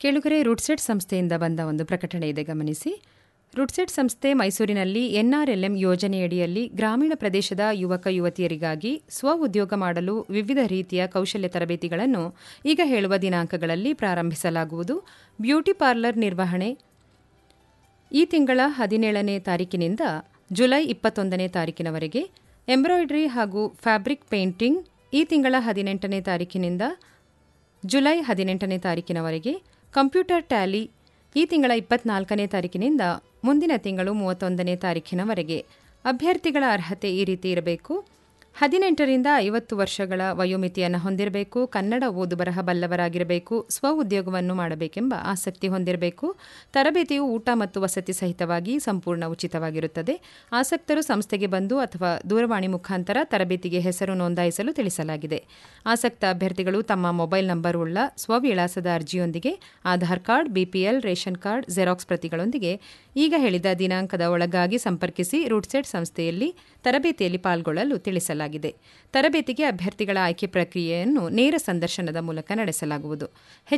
ಕೇಳುಗರೆ ರುಡ್ಸೆಟ್ ಸಂಸ್ಥೆಯಿಂದ ಬಂದ ಒಂದು ಪ್ರಕಟಣೆ ಇದೆ ಗಮನಿಸಿ ರುಡ್ಸೆಟ್ ಸಂಸ್ಥೆ ಮೈಸೂರಿನಲ್ಲಿ ಎನ್ಆರ್ಎಲ್ಎಂ ಯೋಜನೆಯಡಿಯಲ್ಲಿ ಗ್ರಾಮೀಣ ಪ್ರದೇಶದ ಯುವಕ ಯುವತಿಯರಿಗಾಗಿ ಸ್ವ ಉದ್ಯೋಗ ಮಾಡಲು ವಿವಿಧ ರೀತಿಯ ಕೌಶಲ್ಯ ತರಬೇತಿಗಳನ್ನು ಈಗ ಹೇಳುವ ದಿನಾಂಕಗಳಲ್ಲಿ ಪ್ರಾರಂಭಿಸಲಾಗುವುದು ಬ್ಯೂಟಿ ಪಾರ್ಲರ್ ನಿರ್ವಹಣೆ ಈ ತಿಂಗಳ ಹದಿನೇಳನೇ ತಾರೀಕಿನಿಂದ ಜುಲೈ ಇಪ್ಪತ್ತೊಂದನೇ ತಾರೀಕಿನವರೆಗೆ ಎಂಬ್ರಾಯ್ಡರಿ ಹಾಗೂ ಫ್ಯಾಬ್ರಿಕ್ ಪೇಂಟಿಂಗ್ ಈ ತಿಂಗಳ ಹದಿನೆಂಟನೇ ತಾರೀಕಿನಿಂದ ಜುಲೈ ಹದಿನೆಂಟನೇ ತಾರೀಕಿನವರೆಗೆ ಕಂಪ್ಯೂಟರ್ ಟ್ಯಾಲಿ ಈ ತಿಂಗಳ ಇಪ್ಪತ್ನಾಲ್ಕನೇ ತಾರೀಕಿನಿಂದ ಮುಂದಿನ ತಿಂಗಳು ಮೂವತ್ತೊಂದನೇ ತಾರೀಕಿನವರೆಗೆ ಅಭ್ಯರ್ಥಿಗಳ ಅರ್ಹತೆ ಈ ರೀತಿ ಇರಬೇಕು ಹದಿನೆಂಟರಿಂದ ಐವತ್ತು ವರ್ಷಗಳ ವಯೋಮಿತಿಯನ್ನು ಹೊಂದಿರಬೇಕು ಕನ್ನಡ ಓದು ಬರಹ ಬಲ್ಲವರಾಗಿರಬೇಕು ಸ್ವ ಉದ್ಯೋಗವನ್ನು ಮಾಡಬೇಕೆಂಬ ಆಸಕ್ತಿ ಹೊಂದಿರಬೇಕು ತರಬೇತಿಯು ಊಟ ಮತ್ತು ವಸತಿ ಸಹಿತವಾಗಿ ಸಂಪೂರ್ಣ ಉಚಿತವಾಗಿರುತ್ತದೆ ಆಸಕ್ತರು ಸಂಸ್ಥೆಗೆ ಬಂದು ಅಥವಾ ದೂರವಾಣಿ ಮುಖಾಂತರ ತರಬೇತಿಗೆ ಹೆಸರು ನೋಂದಾಯಿಸಲು ತಿಳಿಸಲಾಗಿದೆ ಆಸಕ್ತ ಅಭ್ಯರ್ಥಿಗಳು ತಮ್ಮ ಮೊಬೈಲ್ ನಂಬರ್ ಉಳ್ಳ ಸ್ವವಿಳಾಸದ ಅರ್ಜಿಯೊಂದಿಗೆ Aadhaar card BPL ration card xerox ಪ್ರತಿಗಳೊಂದಿಗೆ ಈಗ ಹೇಳಿದ ದಿನಾಂಕದ ಒಳಗಾಗಿ ಸಂಪರ್ಕಿಸಿ ರೂಟ್ಸೆಟ್ ಸಂಸ್ಥೆಯಲ್ಲಿ ತರಬೇತಿಯಲ್ಲಿ ಪಾಲ್ಗೊಳ್ಳಲು ತಿಳಿಸಲಾಗಿದೆ ತರಬೇತಿಗೆ ಅಭ್ಯರ್ಥಿಗಳ ಆಯ್ಕೆ ಪ್ರಕ್ರಿಯೆಯನ್ನು ನೇರ ಸಂದರ್ಶನದ ಮೂಲಕ ನಡೆಸಲಾಗುವುದು